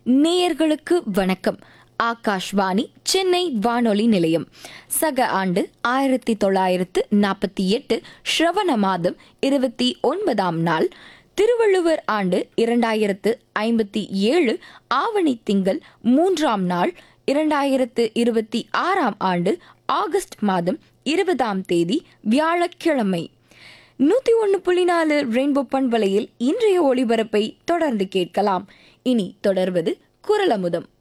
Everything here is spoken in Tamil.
நேயர்களுக்கு வணக்கம் ஆகாஷ்வாணி சென்னை வானொலி நிலையம் சக ஆண்டு ஆயிரத்தி தொள்ளாயிரத்து நாற்பத்தி எட்டு ஸ்ரவண மாதம் இருபத்தி ஒன்பதாம் நாள் திருவள்ளுவர் ஆண்டு இரண்டாயிரத்து ஐம்பத்தி ஏழு ஆவணி திங்கள் மூன்றாம் நாள் இரண்டாயிரத்து இருபத்தி ஆறாம் ஆண்டு ஆகஸ்ட் மாதம் இருபதாம் தேதி வியாழக்கிழமை நூத்தி ஒன்று புள்ளி நாலு ரெயின்போ பண்பலையில் இன்றைய ஒளிபரப்பை தொடர்ந்து கேட்கலாம் இனி தொடர்வது குரலமுதம்